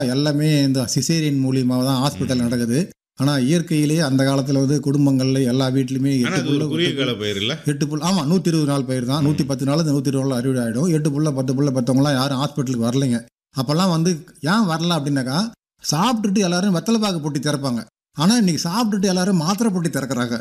எல்லாமே இந்த சிசேரியன் மூலியமாக தான் ஹாஸ்பிட்டல் நடக்குது ஆனால் இயற்கையிலேயே அந்த காலத்தில் வந்து குடும்பங்கள்ல எல்லா வீட்லையுமே ஆனா எட்டு அது ஒரு புள்ள குறுகிய கால பயிர் இல்ல எட்டு புல் ஆமாம் நூற்றி இருபது நாள் பயிர் தான் நூற்றி பத்து நாள் நூற்றி இருபது நாள் அறுவடை ஆகிடும் எட்டு புள்ள பத்து புள்ள பத்தவங்களாம் யாரும் ஹாஸ்பிட்டலுக்கு வரலைங்க அப்போல்லாம் வந்து ஏன் வரல அப்படின்னாக்கா சாப்பிட்டுட்டு எல்லாரும் வெத்தலை பாக்கு பொட்டி திறப்பாங்க ஆனால் இன்னைக்கு சாப்பிட்டுட்டு எல்லாரும் மாத்திரை பொட்டி திறக்கிறாங்க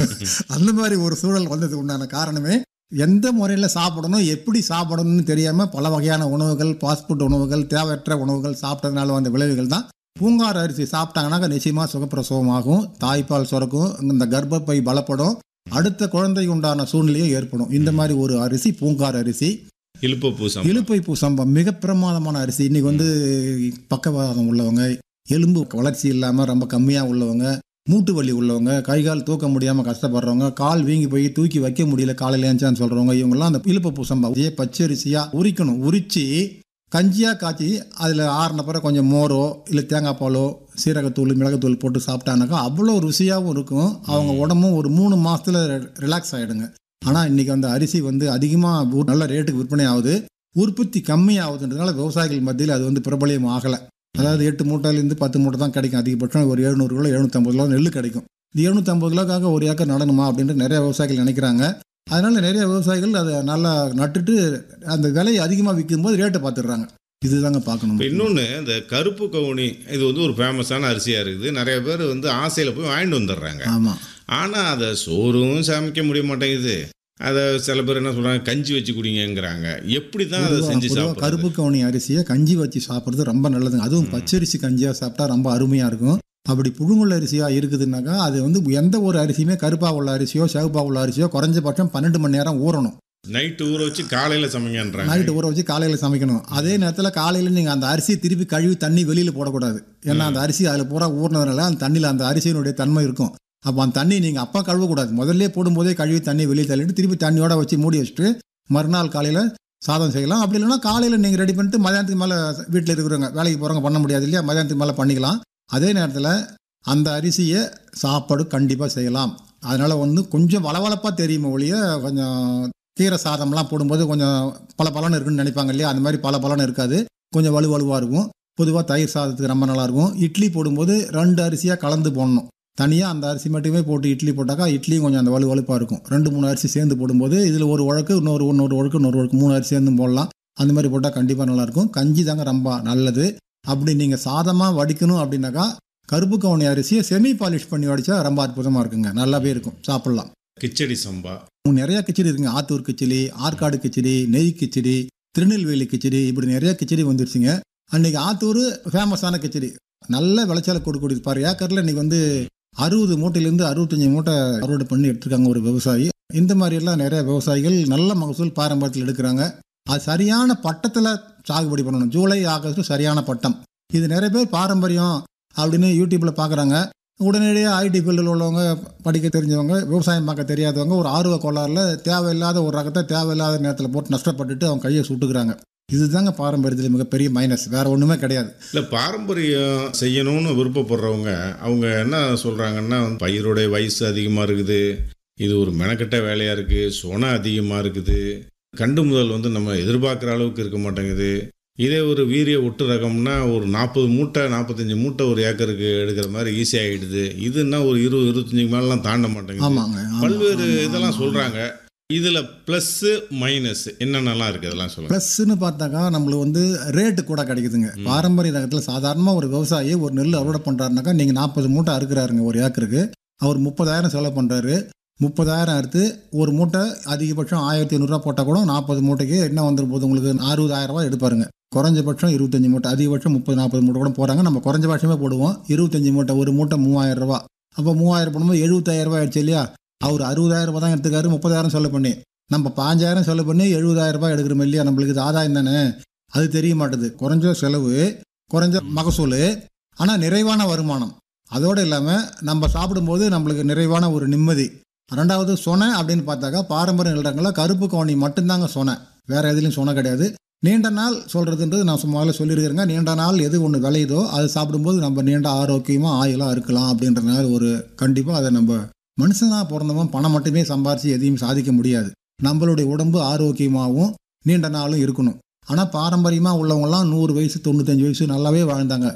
அந்த மாதிரி ஒரு சூழல் வந்தது உண்டான காரணமே எந்த முறையில் சாப்பிடணும் எப்படி சாப்பிடணும்னு தெரியாமல் பல வகையான உணவுகள் ஃபாஸ்ட்ஃபுட் உணவுகள் தேவையற்ற உணவுகள் சாப்பிட்டதுனால வந்த விளைவுகள் தான் பூங்கார் அரிசி சாப்பிட்டாங்கன்னாக்கா நிச்சயமாக சுகப்பிரசவமாகும் தாய்ப்பால் சுரக்கும் இந்த கர்ப்பப்பை பலப்படும் அடுத்த குழந்தைக்கு உண்டான சூழ்நிலையும் ஏற்படும் இந்த மாதிரி ஒரு அரிசி பூங்கார் அரிசி இழுப்ப பூசம் இலுப்பை பூசம்பம் மிக பிரமாதமான அரிசி இன்னைக்கு வந்து பக்கவாதம் உள்ளவங்க எலும்பு வளர்ச்சி இல்லாமல் ரொம்ப கம்மியாக உள்ளவங்க மூட்டு வலி உள்ளவங்க கை கால் தூக்க முடியாமல் கஷ்டப்படுறவங்க கால் வீங்கி போய் தூக்கி வைக்க முடியல காலையில் ஏஞ்சான்னு சொல்கிறவங்க இவங்கெல்லாம் அந்த இலுப்பை பூசம்பம் இதே பச்சரிசியாக உரிக்கணும் உரித்து கஞ்சியாக காய்ச்சி அதில் ஆறின பிறகு கொஞ்சம் மோரோ இல்லை தேங்காய் பாலோ சீரகத்தூள் மிளகுத்தூள் போட்டு சாப்பிட்டானாக்கா அவ்வளோ ருசியாகவும் இருக்கும் அவங்க உடம்பும் ஒரு மூணு மாதத்தில் ரிலாக்ஸ் ஆகிடுங்க ஆனால் இன்னைக்கு அந்த அரிசி வந்து அதிகமாக நல்ல ரேட்டுக்கு விற்பனை ஆகுது உற்பத்தி கம்மியாகுதுன்றதுனால விவசாயிகள் மத்தியில் அது வந்து பிரபலியம் ஆகலை அதாவது எட்டு மூட்டையிலேருந்து பத்து மூட்டை தான் கிடைக்கும் அதிகபட்சம் ஒரு எழுநூறு கிலோ எழுநூற்றம்பது கிலோ நெல் கிடைக்கும் இந்த எழுநூற்றம்பது கிலோக்காக ஒரு ஏக்கர் நடணுமா அப்படின்ட்டு நிறைய விவசாயிகள் நினைக்கிறாங்க அதனால நிறைய விவசாயிகள் அதை நல்லா நட்டுட்டு அந்த விலையை அதிகமாக விற்கும்போது ரேட்டை பார்த்துடுறாங்க இதுதாங்க பார்க்கணும் இப்போ இன்னொன்று இந்த கருப்பு கவுனி இது வந்து ஒரு ஃபேமஸான அரிசியாக இருக்குது நிறைய பேர் வந்து ஆசையில் போய் வாங்கிட்டு வந்துடுறாங்க ஆமாம் ஆனால் அதை சோறும் சமைக்க முடிய மாட்டேங்குது அதை சில பேர் என்ன சொல்கிறாங்க கஞ்சி வச்சு குடிங்கங்கிறாங்க எப்படி தான் அதை செஞ்சு பொதுவாக சாப்பிட்றது கருப்பு கவுனி அரிசியை கஞ்சி வச்சு சாப்பிட்றது ரொம்ப நல்லதுங்க அதுவும் பச்சரிசி கஞ்சியாக சாப்பிட்டா ரொம்ப அருமையாக இருக்கும் அப்படி புழுங்குள்ள அரிசியாக இருக்குதுன்னாக்கா அது வந்து எந்த ஒரு அரிசியுமே கருப்பாக உள்ள அரிசியோ சிவப்பாக உள்ள அரிசியோ குறைஞ்சபட்சம் பன்னெண்டு மணி நேரம் ஊறணும் நைட்டு ஊற வச்சு காலையில் சமைங்கன்றாங்க நைட்டு ஊற வச்சு காலையில் சமைக்கணும் அதே நேரத்தில் காலையில் நீங்கள் அந்த அரிசி திருப்பி கழுவி தண்ணி வெளியில் போடக்கூடாது ஏன்னா அந்த அரிசி அதில் பூரா ஊறினதுனால அந்த தண்ணியில் அந்த அரிசியினுடைய தன்மை இருக்கும் அப்போ அந்த தண்ணி நீங்கள் அப்பா கழுவக்கூடாது முதல்ல போடும்போதே கழுவி தண்ணி வெளியே தள்ளிட்டு திருப்பி தண்ணியோட வச்சு மூடி வச்சுட்டு மறுநாள் காலையில் சாதம் செய்யலாம் அப்படி இல்லைன்னா காலையில் நீங்கள் ரெடி பண்ணிட்டு மதியானத்துக்கு மேலே வீட்டில் இருக்கிறவங்க வேலைக்கு போகிறவங்க பண்ண முடியாது இல்லையா மதியானத்துக்கு மேலே பண்ணிக்கலாம் அதே நேரத்தில் அந்த அரிசியை சாப்பாடு கண்டிப்பாக செய்யலாம் அதனால் வந்து கொஞ்சம் வளவளப்பாக தெரியுமே ஒழிய கொஞ்சம் கீரை சாதம்லாம் போடும்போது கொஞ்சம் பல பலன் இருக்குன்னு நினைப்பாங்க இல்லையா அந்த மாதிரி பல பலன் இருக்காது கொஞ்சம் வலுவலுவாக இருக்கும் பொதுவாக தயிர் சாதத்துக்கு ரொம்ப நல்லா இருக்கும் இட்லி போடும்போது ரெண்டு அரிசியாக கலந்து போடணும் தனியாக அந்த அரிசி மட்டுமே போட்டு இட்லி போட்டாக்கா இட்லியும் கொஞ்சம் அந்த வலுவலுப்பாக இருக்கும் ரெண்டு மூணு அரிசி சேர்ந்து போடும்போது இதில் ஒரு உழக்கு இன்னொரு இன்னொரு உழக்கு இன்னொரு உழக்கு மூணு அரிசி சேர்ந்து போடலாம் அந்த மாதிரி போட்டால் கண்டிப்பாக நல்லாயிருக்கும் கஞ்சி தாங்க ரொம்ப நல்லது அப்படி நீங்கள் சாதமாக வடிக்கணும் அப்படின்னாக்கா கருப்பு கவுனி அரிசியை செமி பாலிஷ் பண்ணி வடிச்சா ரொம்ப அற்புதமாக இருக்குங்க நல்லாவே இருக்கும் சாப்பிட்லாம் கிச்சடி சம்பா நிறைய கிச்சடி இருக்குங்க ஆத்தூர் கிச்சடி ஆற்காடு கிச்சடி நெய் கிச்சடி திருநெல்வேலி கிச்சடி இப்படி நிறைய கிச்சடி வந்துருச்சுங்க அன்னைக்கு ஆத்தூர் ஃபேமஸான கிச்சடி நல்ல விளைச்சலை கொடுக்கக்கூடிய பாரு ஏக்கரில் இன்னைக்கு வந்து அறுபது மூட்டையிலேருந்து அறுபத்தஞ்சு மூட்டை அறுவடை பண்ணி எடுத்திருக்காங்க ஒரு விவசாயி இந்த மாதிரியெல்லாம் நிறைய விவசாயிகள் நல்ல மகசூல் பாரம்பரியத்தில் எடுக்கிறாங்க அது சரியான பட்டத்தில் சாகுபடி பண்ணணும் ஜூலை ஆகஸ்ட் சரியான பட்டம் இது நிறைய பேர் பாரம்பரியம் அப்படின்னு யூடியூப்பில் பார்க்குறாங்க உடனடியாக ஐடி ஃபீல்டில் உள்ளவங்க படிக்க தெரிஞ்சவங்க விவசாயம் பார்க்க தெரியாதவங்க ஒரு ஆர்வ கோளாறுல தேவையில்லாத ஒரு ரகத்தை தேவையில்லாத நேரத்தில் போட்டு நஷ்டப்பட்டுட்டு அவங்க கையை சுட்டுக்கிறாங்க இதுதாங்க பாரம்பரியத்தில் மிகப்பெரிய மைனஸ் வேற ஒன்றுமே கிடையாது இல்லை பாரம்பரியம் செய்யணும்னு விருப்பப்படுறவங்க அவங்க என்ன சொல்கிறாங்கன்னா பயிரோடைய வயசு அதிகமாக இருக்குது இது ஒரு மெனக்கெட்ட வேலையாக இருக்குது சொனை அதிகமாக இருக்குது கண்டு முதல் வந்து நம்ம எதிர்பார்க்குற அளவுக்கு இருக்க மாட்டேங்குது இதே ஒரு வீரிய ஒட்டு ரகம்னா ஒரு நாற்பது மூட்டை நாற்பத்தஞ்சு மூட்டை ஒரு ஏக்கருக்கு எடுக்கிற மாதிரி ஈஸி ஆகிடுது இதுன்னா ஒரு இருபது இருபத்தஞ்சுக்கு மேலாம் தாண்ட மாட்டேங்குது ஆமாங்க ஆமா, பல்வேறு ஆமா, இதெல்லாம் ஆமா. சொல்கிறாங்க இதில் ப்ளஸ்ஸு மைனஸ் என்னென்னலாம் இருக்குது அதெல்லாம் சொல்லுங்கள் ப்ளஸ்ன்னு பார்த்தாக்கா நம்மளுக்கு வந்து ரேட்டு கூட கிடைக்குதுங்க பாரம்பரிய ரகத்தில் சாதாரணமாக ஒரு விவசாயி ஒரு நெல் அறுவடை பண்ணுறாருனாக்கா நீங்கள் நாற்பது மூட்டை அறுக்கிறாருங்க ஒரு ஏக்கருக்கு அவர் முப்பதாயிரம் செலவு பண்ணுறாரு முப்பதாயிரம் அறுத்து ஒரு மூட்டை அதிகபட்சம் ஆயிரத்தி ஐநூறுரூவா போட்டால் கூட நாற்பது மூட்டைக்கு என்ன வந்துடும் போது உங்களுக்கு அறுபதாயிரம் ரூபாய் எடுப்பாருங்க குறைஞ்சபட்சம் இருபத்தஞ்சி மூட்டை அதிகபட்சம் முப்பது நாற்பது மூட்டை கூட போகிறாங்க நம்ம குறைஞ்சபட்சமே போடுவோம் இருபத்தஞ்சி மூட்டை ஒரு மூட்டை மூவாயிரம் ரூபா அப்போ மூவாயிரம் போடும்போது எழுபத்தாயிரம் ரூபாய் ஆயிடுச்சு இல்லையா அவர் அறுபதாயிரம் ரூபாய் தான் எடுத்துக்காரு முப்பதாயிரம் செலவு பண்ணி நம்ம பாஞ்சாயிரம் செலவு பண்ணி எழுபதாயிரம் ரூபாய் எடுக்கிறோம் இல்லையா நம்மளுக்கு இது ஆதாயம் தானே அது தெரிய மாட்டுது குறைஞ்ச செலவு குறைஞ்ச மகசூல் ஆனால் நிறைவான வருமானம் அதோடு இல்லாமல் நம்ம சாப்பிடும்போது நம்மளுக்கு நிறைவான ஒரு நிம்மதி ரெண்டாவது சொனை அப்படின்னு பார்த்தாக்கா பாரம்பரிய நிலங்களில் கருப்பு கவுனி மட்டும்தாங்க சொனை வேற எதுலையும் சொனை கிடையாது நீண்ட நாள் சொல்கிறதுன்றது நான் சும்மாவில் சொல்லியிருக்கிறேங்க நீண்ட நாள் எது ஒன்று விளையுதோ அது சாப்பிடும்போது நம்ம நீண்ட ஆரோக்கியமாக ஆயுளாக இருக்கலாம் அப்படின்றனால ஒரு கண்டிப்பாக அதை நம்ம மனுஷனாக பிறந்தவன் பணம் மட்டுமே சம்பாரித்து எதையும் சாதிக்க முடியாது நம்மளுடைய உடம்பு ஆரோக்கியமாகவும் நீண்ட நாளும் இருக்கணும் ஆனால் பாரம்பரியமாக உள்ளவங்கலாம் நூறு வயசு தொண்ணூத்தஞ்சு வயசு நல்லாவே வாழ்ந்தாங்க